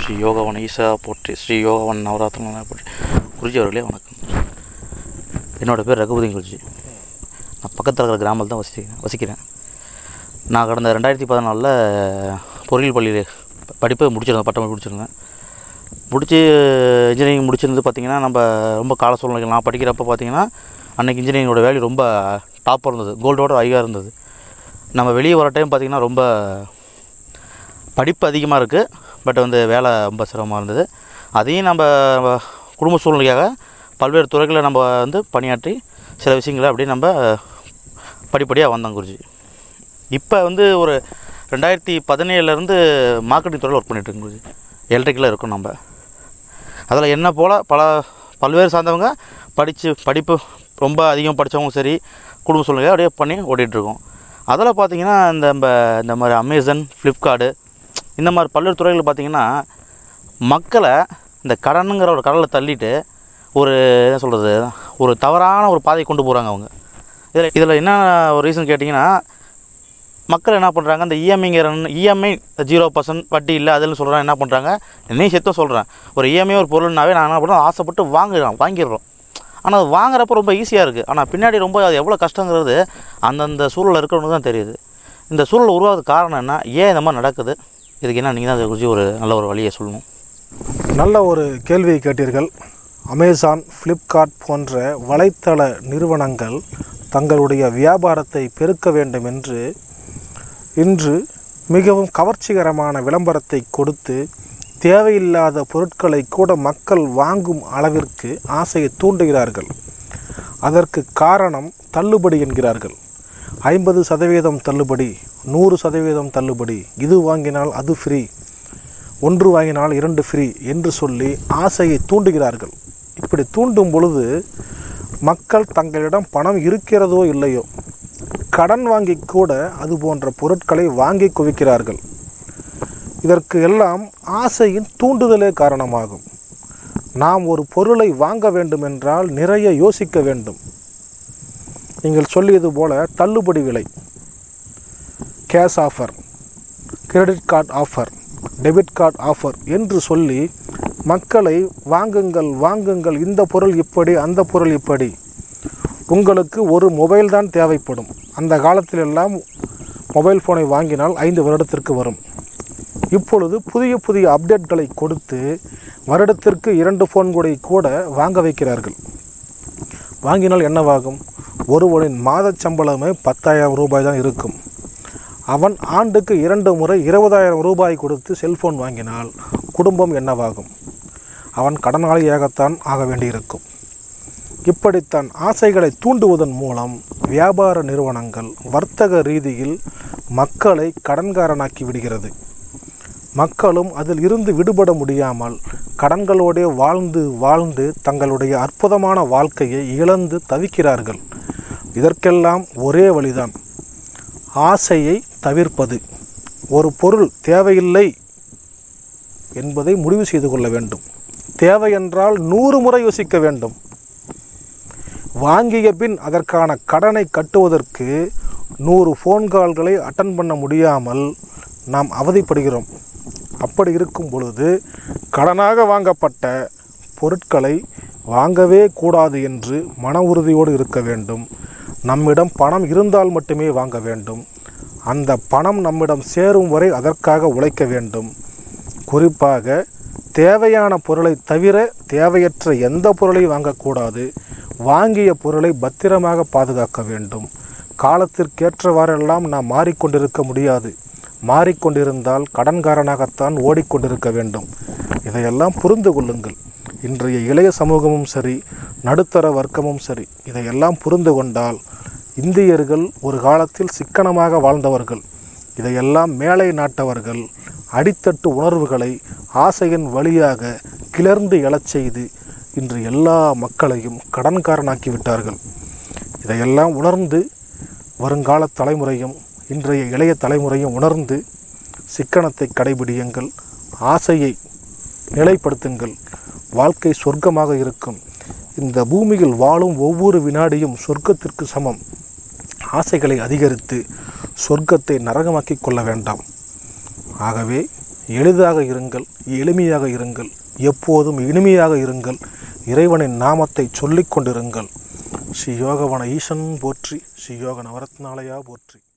ஸ்ரீ யோகவன் ஈசா போற்றி ஸ்ரீ யோகவன் நவராத்திரன் போற்றி குருஜி அவர்களே வணக்கம் என்னோடய பேர் ரகுபதி குருஜி நான் பக்கத்தில் இருக்கிற கிராமத்தில் தான் வசிக்கிறேன் வசிக்கிறேன் நான் கடந்த ரெண்டாயிரத்தி பதினாலில் பொறியியல் பள்ளியில் ப- படிப்பை முடிச்சிருந்தேன் பட்டம் முடிச்சிருந்தேன் முடிச்சு இன்ஜினியரிங் முடிச்சிருந்து பார்த்திங்கன்னா நம்ம ரொம்ப கால சூழ்நிலைகள் நான் படிக்கிறப்ப பார்த்திங்கன்னா அன்றைக்கி இன்ஜினியரிங்கோட வேல்யூ ரொம்ப டாப்பாக இருந்தது கோல்டோட ஹையாக இருந்தது நம்ம வெளியே வர டைம் பார்த்திங்கன்னா ரொம்ப படிப்பு அதிகமாக இருக்குது பட் வந்து வேலை ரொம்ப சிரமமாக இருந்தது அதையும் நம்ம நம்ம குடும்ப சூழ்நிலையாக பல்வேறு துறைகளில் நம்ம வந்து பணியாற்றி சில விஷயங்களை அப்படியே நம்ம படிப்படியாக வந்தோம் குருஜி இப்போ வந்து ஒரு ரெண்டாயிரத்தி பதினேழுலேருந்து மார்க்கெட்டிங் துறையில் ஒர்க் பண்ணிகிட்ருக்கோம் குருஜி எலக்ட்ரிக்கலில் இருக்கோம் நம்ம அதில் என்ன போல் பல பல்வேறு சார்ந்தவங்க படித்து படிப்பு ரொம்ப அதிகம் படித்தவங்களும் சரி குடும்ப சூழ்நிலையை அப்படியே பண்ணி ஓட்டிகிட்ருக்கோம் அதில் பார்த்தீங்கன்னா இந்த நம்ம இந்த மாதிரி அமேசான் ஃப்ளிப்கார்டு இந்த மாதிரி பல்வேறு துறைகளில் பார்த்தீங்கன்னா மக்களை இந்த கடனுங்கிற ஒரு கடலில் தள்ளிட்டு ஒரு என்ன சொல்கிறது ஒரு தவறான ஒரு பாதையை கொண்டு போகிறாங்க அவங்க இதில் இதில் என்ன ஒரு ரீசன் கேட்டிங்கன்னா மக்கள் என்ன பண்ணுறாங்க இந்த இஎம்ஐங்கிற இஎம்ஐ ஜீரோ பர்சன்ட் வட்டி இல்லை அதில் சொல்கிறாங்க என்ன பண்ணுறாங்க என்னையும் சேர்த்து சொல்கிறேன் ஒரு இஎம்ஐ ஒரு பொருள்னாவே நான் என்ன பண்ணுறோம் ஆசைப்பட்டு வாங்குறோம் வாங்கிடுறோம் ஆனால் அது வாங்குறப்ப ரொம்ப ஈஸியாக இருக்குது ஆனால் பின்னாடி ரொம்ப அது எவ்வளோ கஷ்டங்கிறது அந்தந்த சூழலில் இருக்கிறவனுக்கு தான் தெரியுது இந்த சூழல் உருவாகிறது காரணம் என்ன ஏன் இந்த மாதிரி நடக்குது இதுக்கு என்ன நீங்கள் தான் அதை குறித்து ஒரு நல்ல ஒரு வழியை சொல்லணும் நல்ல ஒரு கேள்வியை கேட்டீர்கள் அமேசான் ஃப்ளிப்கார்ட் போன்ற வலைத்தள நிறுவனங்கள் தங்களுடைய வியாபாரத்தை பெருக்க வேண்டும் என்று இன்று மிகவும் கவர்ச்சிகரமான விளம்பரத்தை கொடுத்து தேவையில்லாத பொருட்களை கூட மக்கள் வாங்கும் அளவிற்கு ஆசையை தூண்டுகிறார்கள் அதற்கு காரணம் தள்ளுபடி என்கிறார்கள் ஐம்பது சதவீதம் தள்ளுபடி நூறு சதவீதம் தள்ளுபடி இது வாங்கினால் அது ஃப்ரீ ஒன்று வாங்கினால் இரண்டு ஃப்ரீ என்று சொல்லி ஆசையை தூண்டுகிறார்கள் இப்படி தூண்டும் பொழுது மக்கள் தங்களிடம் பணம் இருக்கிறதோ இல்லையோ கடன் வாங்கி கூட அது போன்ற பொருட்களை வாங்கி குவிக்கிறார்கள் இதற்கு எல்லாம் ஆசையின் தூண்டுதலே காரணமாகும் நாம் ஒரு பொருளை வாங்க வேண்டுமென்றால் நிறைய யோசிக்க வேண்டும் நீங்கள் சொல்லியது போல தள்ளுபடி விலை cash offer credit card offer debit card offer என்று சொல்லி மக்களை வாங்குங்கள் வாங்குங்கள் இந்த பொருள் இப்படி அந்த பொருள் இப்படி உங்களுக்கு ஒரு மொபைல் தான் தேவைப்படும் அந்த காலத்திலெல்லாம் மொபைல் ஃபோனை வாங்கினால் ஐந்து வருடத்திற்கு வரும் இப்பொழுது புதிய புதிய அப்டேட்களை கொடுத்து வருடத்திற்கு இரண்டு ஃபோன் கூட கூட வாங்க வைக்கிறார்கள் வாங்கினால் என்னவாகும் ஒருவனின் மாதச் சம்பளமே பத்தாயிரம் ரூபாய் தான் இருக்கும் அவன் ஆண்டுக்கு இரண்டு முறை இருபதாயிரம் ரூபாய் கொடுத்து செல்போன் வாங்கினால் குடும்பம் என்னவாகும் அவன் கடனாளியாகத்தான் ஆக வேண்டியிருக்கும் இப்படித்தான் ஆசைகளை தூண்டுவதன் மூலம் வியாபார நிறுவனங்கள் வர்த்தக ரீதியில் மக்களை கடன்காரனாக்கி விடுகிறது மக்களும் அதில் இருந்து விடுபட முடியாமல் கடன்களோடே வாழ்ந்து வாழ்ந்து தங்களுடைய அற்புதமான வாழ்க்கையை இழந்து தவிக்கிறார்கள் இதற்கெல்லாம் ஒரே வழிதான் ஆசையை தவிர்ப்பது ஒரு பொருள் தேவையில்லை என்பதை முடிவு செய்து கொள்ள வேண்டும் தேவை என்றால் நூறு முறை யோசிக்க வேண்டும் வாங்கிய பின் அதற்கான கடனை கட்டுவதற்கு நூறு ஃபோன் கால்களை அட்டன் பண்ண முடியாமல் நாம் அவதிப்படுகிறோம் அப்படி இருக்கும் பொழுது கடனாக வாங்கப்பட்ட பொருட்களை வாங்கவே கூடாது என்று மன உறுதியோடு இருக்க வேண்டும் நம்மிடம் பணம் இருந்தால் மட்டுமே வாங்க வேண்டும் அந்த பணம் நம்மிடம் சேரும் வரை அதற்காக உழைக்க வேண்டும் குறிப்பாக தேவையான பொருளை தவிர தேவையற்ற எந்த பொருளையும் வாங்கக்கூடாது வாங்கிய பொருளை பத்திரமாக பாதுகாக்க வேண்டும் காலத்திற்கேற்றவாறெல்லாம் நாம் மாறிக்கொண்டிருக்க முடியாது மாறிக்கொண்டிருந்தால் கடன்காரனாகத்தான் ஓடிக்கொண்டிருக்க வேண்டும் இதையெல்லாம் புரிந்து கொள்ளுங்கள் இன்றைய இளைய சமூகமும் சரி நடுத்தர வர்க்கமும் சரி இதையெல்லாம் புரிந்து கொண்டால் இந்தியர்கள் ஒரு காலத்தில் சிக்கனமாக வாழ்ந்தவர்கள் இதையெல்லாம் மேலை நாட்டவர்கள் அடித்தட்டு உணர்வுகளை ஆசையின் வழியாக கிளர்ந்து எழச் செய்து இன்று எல்லா மக்களையும் கடன்காரனாக்கி விட்டார்கள் இதையெல்லாம் உணர்ந்து வருங்கால தலைமுறையும் இன்றைய இளைய தலைமுறையும் உணர்ந்து சிக்கனத்தை கடைபிடியுங்கள் ஆசையை நிலைப்படுத்துங்கள் வாழ்க்கை சொர்க்கமாக இருக்கும் இந்த பூமியில் வாழும் ஒவ்வொரு வினாடியும் சொர்க்கத்திற்கு சமம் ஆசைகளை அதிகரித்து சொர்க்கத்தை நரகமாக்கிக் கொள்ள வேண்டாம் ஆகவே எளிதாக இருங்கள் எளிமையாக இருங்கள் எப்போதும் இனிமையாக இருங்கள் இறைவனின் நாமத்தை சொல்லிக் கொண்டிருங்கள் ஸ்ரீ யோகவன ஈசன் போற்றி ஸ்ரீ யோக நவரத்னாலயா போற்றி